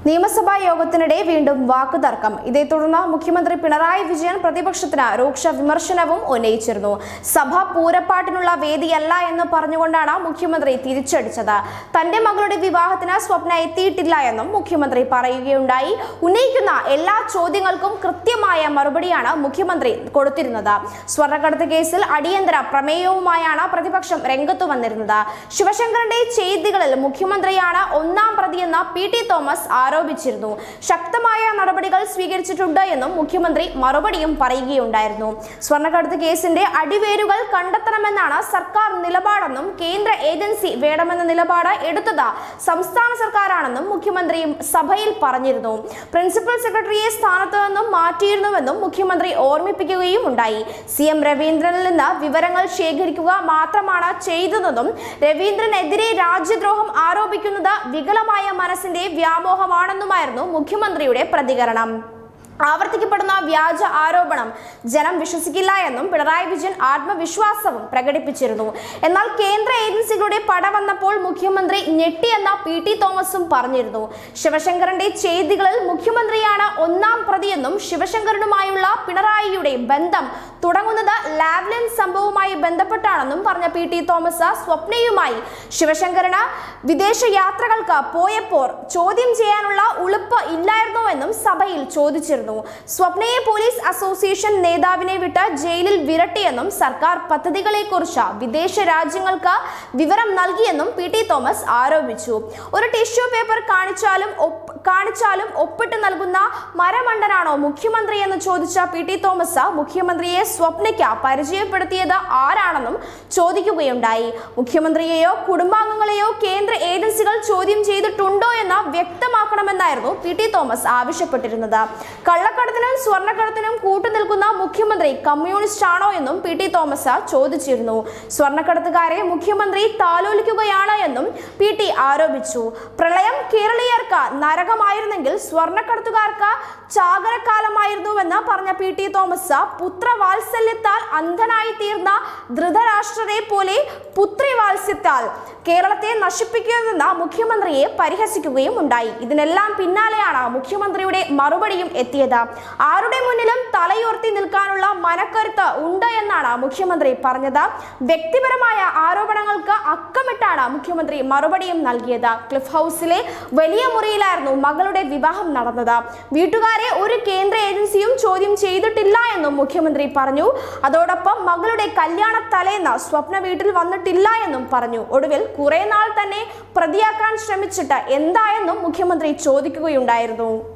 നിയമസഭാ യോഗത്തിനിടെ വീണ്ടും വാക്കുതർക്കം ഇതേ തുടർന്ന് മുഖ്യമന്ത്രി പിണറായി വിജയൻ പ്രതിപക്ഷത്തിന് രൂക്ഷ വിമർശനവും ഉന്നയിച്ചിരുന്നു സഭ പൂരപ്പാട്ടിനുള്ള വേദിയല്ല എന്ന് പറഞ്ഞുകൊണ്ടാണ് മുഖ്യമന്ത്രി തിരിച്ചടിച്ചത് തന്റെ മകളുടെ വിവാഹത്തിന് സ്വപ്ന എത്തിയിട്ടില്ല എന്നും മുഖ്യമന്ത്രി പറയുകയുണ്ടായി ഉന്നയിക്കുന്ന എല്ലാ ചോദ്യങ്ങൾക്കും കൃത്യമായ മറുപടിയാണ് മുഖ്യമന്ത്രി കൊടുത്തിരുന്നത് സ്വർണ്ണക്കടത്ത് കേസിൽ അടിയന്തര പ്രമേയവുമായാണ് പ്രതിപക്ഷം രംഗത്തു വന്നിരുന്നത് ശിവശങ്കറിന്റെ ചെയ്തികളിൽ മുഖ്യമന്ത്രിയാണ് ഒന്നാം പ്രതിയെന്ന് പി ടി തോമസ് ആരോപിച്ചിരുന്നു ശക്തമായ നടപടികൾ സ്വീകരിച്ചിട്ടുണ്ട് എന്നും മുഖ്യമന്ത്രി മറുപടിയും പറയുകയുണ്ടായിരുന്നു സ്വർണ്ണക്കടത്ത് കേസിന്റെ അടിവേരുകൾ കണ്ടെത്തണമെന്നാണ് സർക്കാർ നിലപാടെന്നും കേന്ദ്ര ഏജൻസി വേണമെന്ന നിലപാട് എടുത്തത് സംസ്ഥാന സർക്കാരാണെന്നും മുഖ്യമന്ത്രിയും സഭയിൽ പറഞ്ഞിരുന്നു പ്രിൻസിപ്പൽ സെക്രട്ടറിയെ സ്ഥാനത്ത് നിന്നും മാറ്റിയിരുന്നുവെന്നും മുഖ്യമന്ത്രി ഓർമ്മിപ്പിക്കുകയും ഉണ്ടായി സി എം രവീന്ദ്രനിൽ നിന്ന് വിവരങ്ങൾ ശേഖരിക്കുക മാത്രമാണ് ചെയ്തതെന്നും രവീന്ദ്രനെതിരെ രാജ്യദ്രോഹം ആരോപിക്കുന്നത് വികലമായ മനസ്സിന്റെ വ്യാമോഹമാണെന്നുമായിരുന്നു മുഖ്യമന്ത്രിയുടെ പ്രതികരണം ആവർത്തിക്കപ്പെടുന്ന വ്യാജ ആരോപണം ജനം വിശ്വസിക്കില്ല എന്നും പിണറായി വിജയൻ ആത്മവിശ്വാസവും പ്രകടിപ്പിച്ചിരുന്നു എന്നാൽ കേന്ദ്ര ഏജൻസികളുടെ പട വന്നപ്പോൾ മുഖ്യമന്ത്രി ഞെട്ടിയെന്ന പി ടി തോമസും പറഞ്ഞിരുന്നു ശിവശങ്കറിന്റെ ചെയ്തികളിൽ മുഖ്യമന്ത്രിയാണ് ഒന്നാം പ്രതിയെന്നും ശിവശങ്കരനുമായുള്ള പിണറായിയുടെ ബന്ധം തുടങ്ങുന്നത് ലാവ്ലിൻ സംഭവവുമായി ബന്ധപ്പെട്ടാണെന്നും പറഞ്ഞ പി ടി തോമസ് സ്വപ്നയുമായി ശിവശങ്കരന് വിദേശ യാത്രകൾക്ക് പോയപ്പോൾ ചോദ്യം ചെയ്യാനുള്ള ഉളുപ്പ് ഇല്ലായിരുന്നുവെന്നും സഭയിൽ ചോദിച്ചിരുന്നു സ്വപ്നയെ പോലീസ് അസോസിയേഷൻ നേതാവിനെ വിട്ട് ജയിലിൽ വിരട്ടിയെന്നും സർക്കാർ പദ്ധതികളെക്കുറിച്ച് വിദേശ രാജ്യങ്ങൾക്ക് വിവരം നൽകിയെന്നും പി ടി തോമസ് ആരോപിച്ചു ഒരു ടിഷ്യൂ പേപ്പർ കാണിച്ചാലും ഒപ്പ് കാണിച്ചാലും ഒപ്പിട്ട് നൽകുന്ന മരമണ്ടനാണോ മുഖ്യമന്ത്രി എന്ന് ചോദിച്ച പി ടി തോമസ് മുഖ്യമന്ത്രിയെ സ്വപ്നയ്ക്ക് പരിചയപ്പെടുത്തിയത് ആരാണെന്നും ചോദിക്കുകയുണ്ടായി മുഖ്യമന്ത്രിയെയോ കുടുംബാംഗങ്ങളെയോ കേന്ദ്ര ഏജൻസികൾ ചോദ്യം ചെയ്തിട്ടുണ്ടോ എന്ന് വ്യക്തമാക്കണമെന്നായിരുന്നു പി ടി തോമസ് ആവശ്യപ്പെട്ടിരുന്നത് കള്ളക്കടത്തിനും സ്വർണ്ണക്കടത്തിനും കൂട്ടുനിൽക്കുന്ന മുഖ്യമന്ത്രി കമ്മ്യൂണിസ്റ്റ് ആണോ എന്നും പി ടി തോമസ് ചോദിച്ചിരുന്നു സ്വർണ്ണക്കടത്തുകാരെ മുഖ്യമന്ത്രി താലോലിക്കുകയാണ് എന്നും പി ടി ആരോപിച്ചു പ്രളയം കേരളീയർക്ക് നരകമായിരുന്നെങ്കിൽ സ്വർണ്ണക്കടത്തുകാർക്ക് ചാകരക്കാലമായിരുന്നുവെന്ന് പറഞ്ഞ പി ടി തോമസ് പുത്രവാത്സല്യത്താൽ അന്ധനായി തീർന്ന ധൃതരാഷ്ട്രരെ പോലെ പുത്രിവാത്സ്യത്താൽ കേരളത്തെ നശിപ്പിക്കുന്നതെന്ന് മുഖ്യമന്ത്രിയെ പരിഹസിക്കുകയും ഉണ്ടായി ഇതിനെല്ലാം പിന്നാലെയാണ് മുഖ്യമന്ത്രിയുടെ മറുപടിയും എത്തിയത് ആരുടെ മുന്നിലും തലയുയർത്തി നിൽക്കാനുള്ള മനക്കരുത്ത് ഉണ്ട് എന്നാണ് മുഖ്യമന്ത്രി പറഞ്ഞത് വ്യക്തിപരമായ ആരോപണങ്ങൾക്ക് അക്കമിട്ടാണ് മുഖ്യമന്ത്രി മറുപടിയും നൽകിയത് ക്ലിഫ് ഹൗസിലെ വലിയ മുറിയിലായിരുന്നു മകളുടെ വിവാഹം നടന്നത് വീട്ടുകാരെ ഒരു കേന്ദ്ര ഏജൻസിയും ചോദ്യം ചെയ്തിട്ടില്ല എന്നും മുഖ്യമന്ത്രി പറഞ്ഞു അതോടൊപ്പം മകളുടെ കല്യാണ തലേന്ന് സ്വപ്ന വീട്ടിൽ വന്നിട്ടില്ല എന്നും പറഞ്ഞു ഒടുവിൽ കുറെ നാൾ തന്നെ പ്രതിയാക്കാൻ ശ്രമിച്ചിട്ട് എന്തായെന്നും മുഖ്യമന്ത്രി ചോദിക്കുകയുണ്ടായിരുന്നു